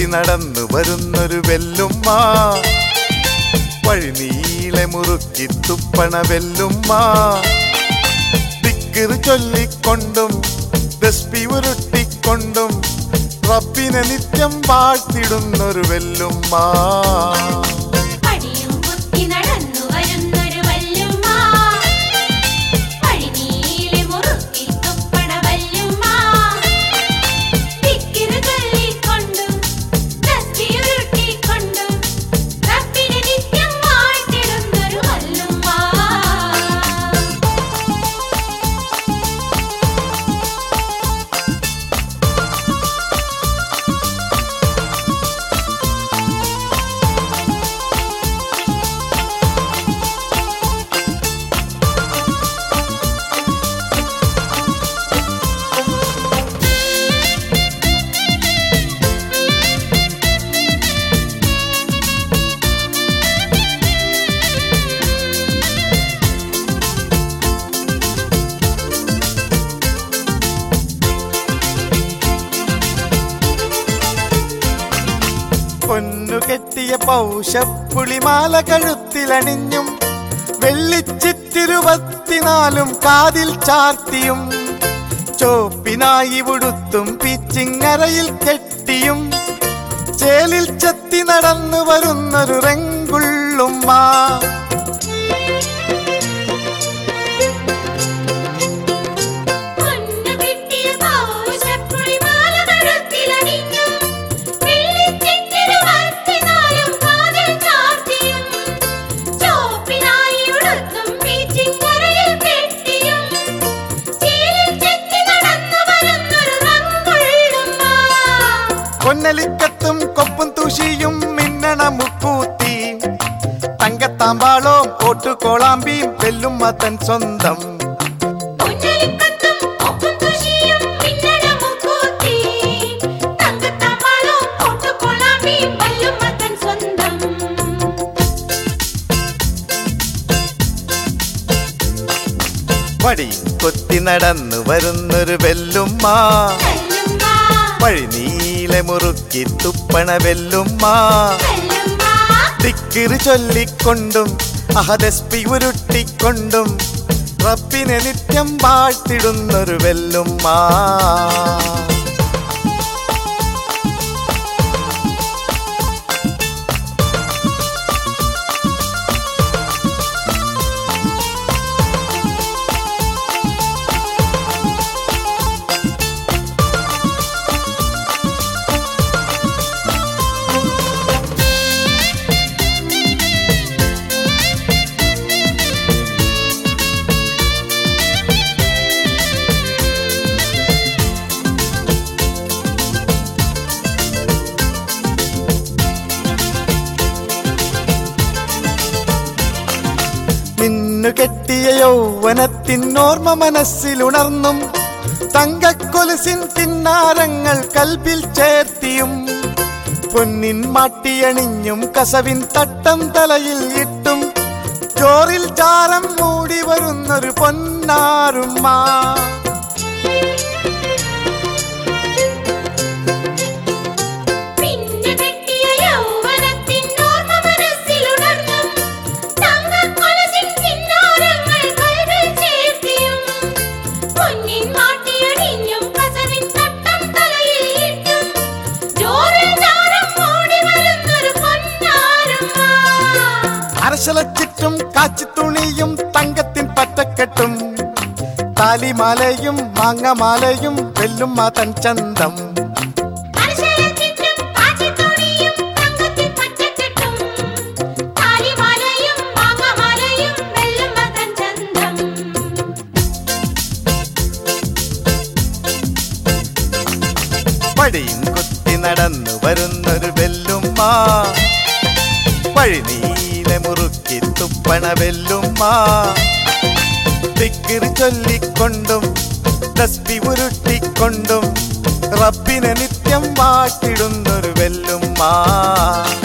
കൊത്തി നടന്നു വരുന്നൊരു വെല്ലുമ്മ വഴിനീളെ മുറുക്കി തുപ്പണ വെല്ലുമ്മ ദിക്കിറ് ചൊല്ലിക്കൊണ്ടും ദസ്പി ഉരുട്ടിക്കൊണ്ടും റബ്ബിനെ നിത്യം വാഴ്ത്തിടുന്നൊരു വെല്ലുമ്മ പടിയും കുത്തി നടന്നു വരുന്നൊരു വല്ലുമ്മ പടിനീലെ മുറുക്കി തുപ്പട വല്ലുമ്മ ദിക്കിറ് ചൊല്ലിക്കൊണ്ടും തസ്ബീഹുരുട്ടിക്കൊണ്ടും റബ്ബിനെ നിത്യം വാഴ്ത്തിടുന്നൊരു വല്ലുമ്മ പൊന്നു കെട്ടിയ പൗഷപ്പുളിമാല കഴുത്തിലണിഞ്ഞും വെള്ളിച്ചിത്തിരുപത്തിനാലും കാതിൽ ചാർത്തിയും ചോപ്പിനായി ഉടുത്തും പിച്ചിങ്ങരയിൽ കെട്ടിയും ചേലിൽ ചെത്തി നടന്നു വരുന്നൊരു റെങ്കുള്ളുമ്മ പൊന്നു കിട്ടിയ പൗഷപ്പുളിമാല കഴുത്തിലണിഞ്ഞു വെള്ളിച്ചിത്തിരുപത്തിനാലും കാതിൽ ചാർത്തിയും ചോപ്പിനായി ഉടുത്തും പീച്ചിക്കരയിൽ കെട്ടിയും ചേലിൽ ചെത്തി നടന്നു വരുന്നൊരു റങ്കുള്ളുമ്മ പൊന്നലിക്കത്തും കൊപ്പും തുഷിയും മിന്നണ മുക്കൂത്തി തങ്കത്താമ്പാളോ ഓട്ടുകോളാമ്പിയും വെല്ലുമ്മ തൻ സ്വന്തം പൊന്നലിക്കത്തും ഒപ്പും തുഷിയും മിന്നണ മുക്കൂത്തി തങ്കത്തമ്മാളോ ഓട്ടുകൊളാമ്പി വല്ലുമ്മ തൻ സ്വന്തം വടിയും കൊത്തി നടന്നു വരുന്നൊരു വെല്ലുമ്മ വല്ലുമ്മ വഴിനീളെ മുറുക്കി തുപ്പണ വെല്ലുമ്മ വല്ലുമ്മ ദിക്കിറ് ചൊല്ലിക്കൊണ്ടും അഹദസ്പി ഉരുട്ടിക്കൊണ്ടും റബ്ബിനെ നിത്യം വാഴ്ത്തിടുന്നൊരു വെല്ലുമ്മ നിന്നു കെട്ടിയ യൗവനത്തിനോർമ്മ മനസ്സിലുണർന്നും തങ്കക്കൊലുസിൻ കിന്നാരങ്ങൾ കൽബിൽ ചേർത്തിയും പൊന്നിൻ മാട്ടിയണിഞ്ഞും കസവിൻ തട്ടം തലയിൽ ഇട്ടും ചോറിൽ ചാരം മൂടി വരുന്നൊരു പൊന്നാറുമ്മ പിന്നെ കെട്ടിയ യൗവനത്തിൻ ഓർമ്മ മനസ്സിലുണർന്നും തങ്കക്കൊലുസിൻ കിന്നാരങ്ങൾ കൽവിൽ ചേർത്തിയും പൊന്നിൻ മാട്ടിയണിഞ്ഞും കസവിൻ തട്ടം തലയിൽ ഇട്ടും ജോറിൽ ചാരം മൂടി വരുന്നൊരു പൊന്നാരമ്മ അരശലച്ചിട്ടും കാച്ചിത്തുണിയും തങ്കത്തിൻ പറ്റക്കെട്ടും താലിമാലയും മാങ്ങമാലയും വെല്ലുമ്മ തൻ ചന്തം അരശരച്ചിട്ടും കാച്ചിത്തുണിയും തങ്കത്തിൻ പച്ചക്കെട്ടും താലിമാലയും മാങ്ങമാലയും വെല്ലുമ്മ തൻ ചന്തം പടിയും കുത്തി നടന്നു വരുന്നൊരു വെല്ലുമ്മ വഴിനീലെ മുറുക്കി തുപ്പണ വെല്ലുമ്മ ദിക്കിറ് ചൊല്ലിക്കൊണ്ടും തസ്ബി ഉരുട്ടിക്കൊണ്ടും റബ്ബിനെ നിത്യം വാട്ടിടുന്നൊരു വെല്ലുമ്മ